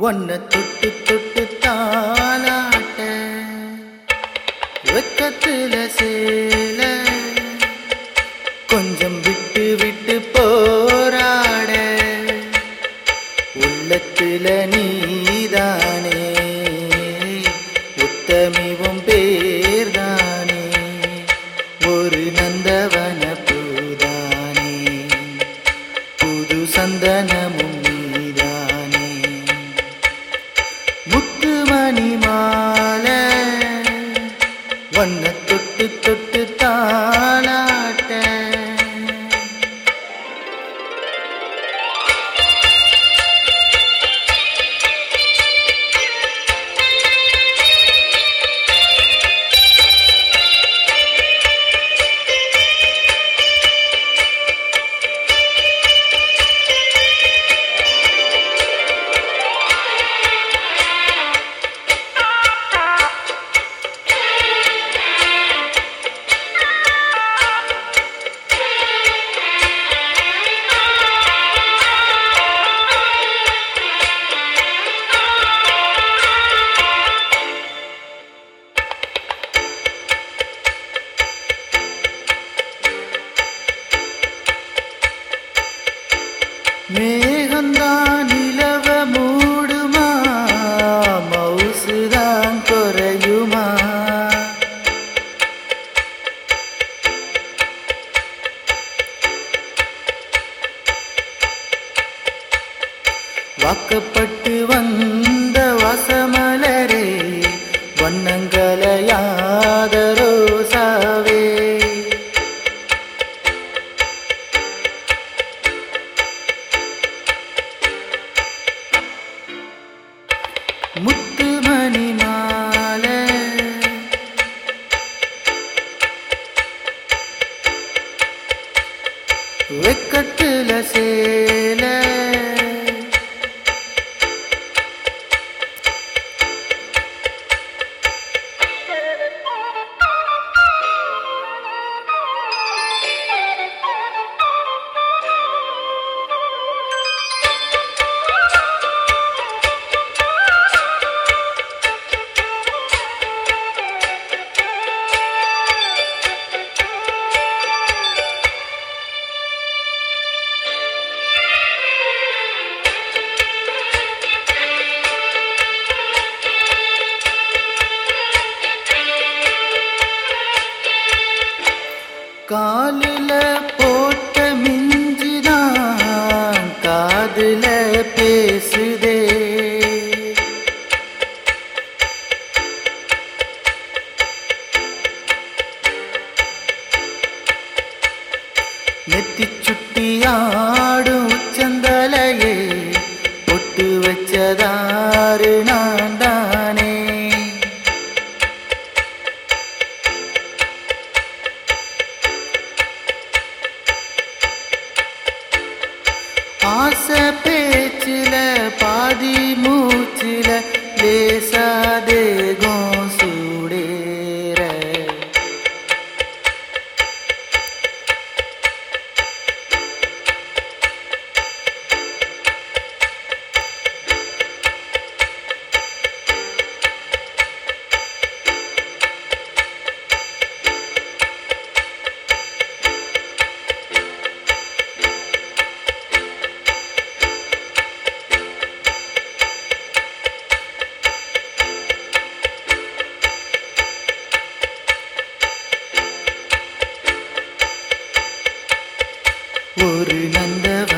ஒன்ன தொட்டு தொட்டு தாளாட்ட வெக்கத்துல சேல கொஞ்சம் விட்டு விட்டு போராட உள்ளத்துல நீதானே உத்தமிவும் பேர்தானே ஒரு நந்தவன பூதானே புது சந்தனமும் நீதானே முத்துமணி மாலை வண்ண தொட்டு தொட்டு தாளாட்ட மேகந்தான் நிலவ மூடுமா மவுசுதான் குறையுமா வாக்கப்பட்டு வந்த வசமலரே வண்ணங்களையாத ரோசாவே முத்துமணி மாலை வெக்கத்துல சேல காலில போட்ட மிஞ்சிதான் காதுல பேசுதே நெத்தி சுட்டி ஆடும் உச்சந்தலையே பொட்டு வச்சதாறு நான் தானே ஆசை பேச்சில பாதி மூச்சில லேசாதேகம் சூடேற ஒரு நந்தவ